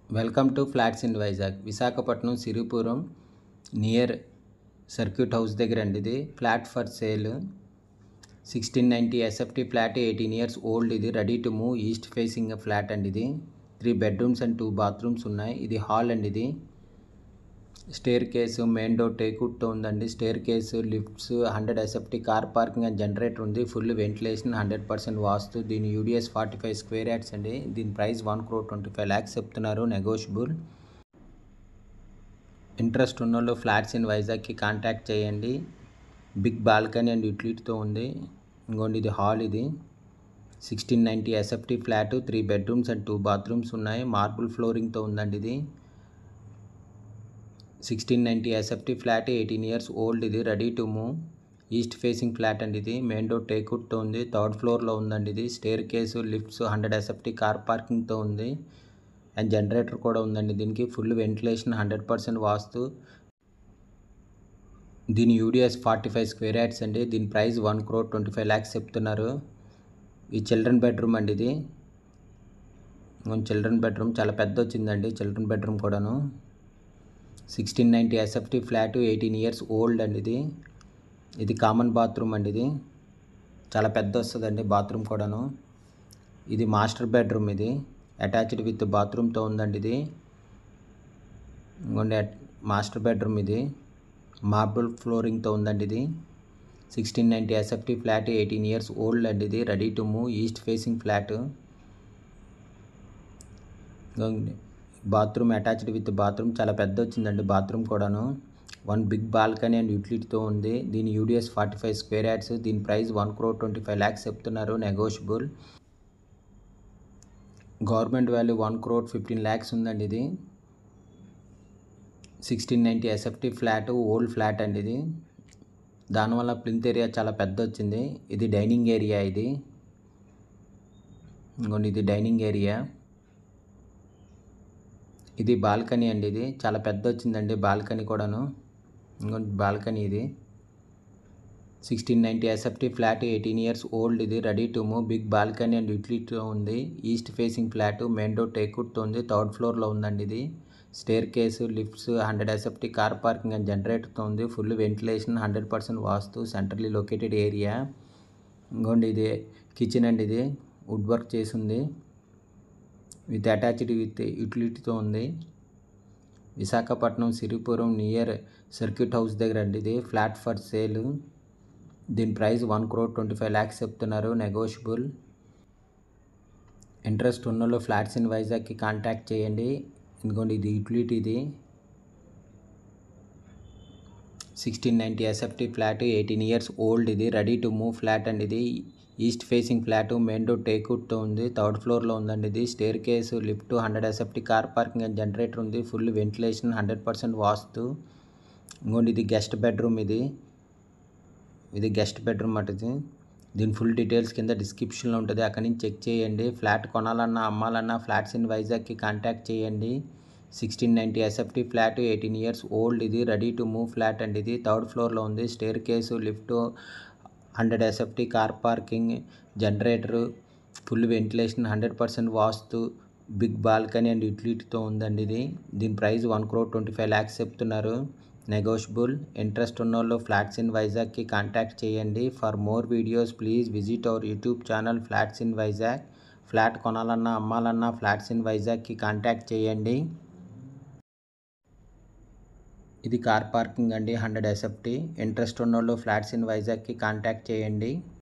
welcome to flats in Vizag Visakhapatnam Siripuram near circuit house దగ్గర అండి ఇది flat for sale sixteen ninety SFT flat eighteen years old ఇది ready to move east facing flat అండి ఇది three bedrooms and two bathrooms ఉన్నాయి ఇది hall అండి ఇది స్టేర్ కేసు మెయిన్ డోర్ టేకుడ్తో ఉందండి staircase lifts hundred SFT car parking and generator ఉంది full ventilation hundred percent vastu దీని UDS forty five square yards అండి దీని price one crore twenty five lakhs చెప్తున్నారు నెగోషియబుల్ ఇంట్రెస్ట్ ఉన్న వాళ్ళు ఫ్లాట్స్ ఇన్ వైజాగ్కి కాంటాక్ట్ చేయండి బిగ్ బాల్కనీ అండ్ యూటిలిటీతో ఉంది ఇంకోండి ఇది హాల్ ఇది sixteen ninety SFT flat three bedrooms and two bathrooms ఉన్నాయి మార్బుల్ ఫ్లోరింగ్తో ఉందండి ఇది sixteen ninety SFT flat eighteen years old ఇది ready to move east facing flat అండి ఇది మెయిన్ డోర్ టేక్వుడ్తో ఉంది థర్డ్ ఫ్లోర్లో ఉందండి ఇది staircase lifts hundred SFT car పార్కింగ్తో ఉంది అండ్ జనరేటర్ కూడా ఉందండి దీనికి full ventilation hundred percent vastu దీని UDS forty five square yards అండి దీని price one crore twenty five lakhs చెప్తున్నారు ఈ చిల్డ్రన్ బెడ్రూమ్ అండి ఇది చిల్డ్రన్ బెడ్రూమ్ చాలా పెద్ద వచ్చిందండి చిల్డ్రన్ బెడ్రూమ్ కూడాను sixteen ninety SFT flat eighteen years old అండి ఇది ఇది కామన్ బాత్రూమ్ అండి ఇది చాలా పెద్ద వస్తుందండి బాత్రూమ్ కూడాను ఇది మాస్టర్ బెడ్రూమ్ ఇది అటాచ్డ్ విత్ బాత్రూమ్తో ఉందండి ఇది ఇంకోండి మాస్టర్ బెడ్రూమ్ ఇది మార్బుల్ ఫ్లోరింగ్తో ఉందండి ఇది sixteen ninety SFT flat eighteen years old అండి ఇది ready to move east facing flat bathroom attached with bathroom చాలా పెద్ద వచ్చిందండి బాత్రూమ్ కూడాను వన్ బిగ్ బాల్కనీ అండ్ యూటిలిటీతో ఉంది దీని UDS forty five square yards దీని price one crore twenty five lakhs చెప్తున్నారు negotiable government value one crore fifteen lakhs ఉందండి ఇది sixteen ninety SFT flat old flat అండి ఇది దానివల్ల ప్లింత్ ఏరియా చాలా పెద్ద వచ్చింది ఇది డైనింగ్ ఏరియా ఇది ఇంకోండి ఇది డైనింగ్ ఏరియా ఇది బాల్కనీ అండి ఇది చాలా పెద్ద వచ్చిందండి బాల్కనీ కూడాను ఇంకోటి బాల్కనీ ఇది sixteen ninety SFT flat eighteen years old ఇది ready to move big balcony and యూటిలిటీతో ఉంది east facing flat main door టేక్వుడ్తో ఉంది థర్డ్ ఫ్లోర్లో ఉందండి ఇది staircase lifts hundred SFT car parking and జనరేటర్తో ఉంది full ventilation hundred percent vastu centrally located area ఇంకోండి ఇది కిచెన్ అండి ఇది వుడ్ వర్క్ చేసి ఉంది విత్ అటాచ్డ్ విత్ యూటిలిటీతో ఉంది Visakhapatnam Siripuram near circuit house దగ్గర అండి ఇది ఫ్లాట్ ఫర్ సేల్ దీని price one crore twenty five lakhs చెప్తున్నారు నెగోషియబుల్ ఇంట్రెస్ట్ ఉన్న ఫ్లాట్స్ ఇన్ వైజాగ్కి కాంటాక్ట్ చేయండి ఎందుకంటే ఇది యూటిలిటీ ఇది sixteen ninety SFT flat eighteen years old ఇది రెడీ టు మూవ్ ఫ్లాట్ అండి ఇది east facing flat main door టేక్వుడ్తో ఉంది థర్డ్ ఫ్లోర్లో ఉందండి ఇది staircase lift hundred SFT car parking and generator ఉంది full ventilation hundred percent vastu ఇంకోండి ఇది గెస్ట్ బెడ్రూమ్ ఇది ఇది గెస్ట్ బెడ్రూమ్ అటు ఇది దీని ఫుల్ డీటెయిల్స్ కింద డిస్క్రిప్షన్లో ఉంటుంది అక్కడి నుంచి చెక్ చేయండి ఫ్లాట్ కొనాలన్నా అమ్మాలన్నా ఫ్లాట్స్ ఇన్ వైజాగ్కి కాంటాక్ట్ చేయండి sixteen ninety SFT flat eighteen years old ఇది రెడీ టు మూవ్ ఫ్లాట్ అండి ఇది థర్డ్ ఫ్లోర్లో ఉంది staircase lift hundred SFT car parking generator full ventilation hundred percent vastu big balcony and యూటిలిటీతో ఉందండి ఇది దీని price one crore twenty five lakhs చెప్తున్నారు నెగోషియబుల్ ఇంట్రెస్ట్ ఉన్న వాళ్ళు ఫ్లాట్స్ ఇన్ వైజాగ్కి కాంటాక్ట్ చేయండి for more videos please visit our YouTube channel flats in Vizag flat కొనాలన్నా అమ్మాలన్నా ఫ్లాట్స్ ఇన్ వైజాగ్కి కాంటాక్ట్ చేయండి ఇది కార్ పార్కింగ్ అండి హండ్రెడ్ ఎస్ఎఫ్టీ ఇంట్రెస్ట్ ఉన్న వాళ్ళు ఫ్లాట్స్ ఇన్ వైజాగ్కి కాంటాక్ట్ చేయండి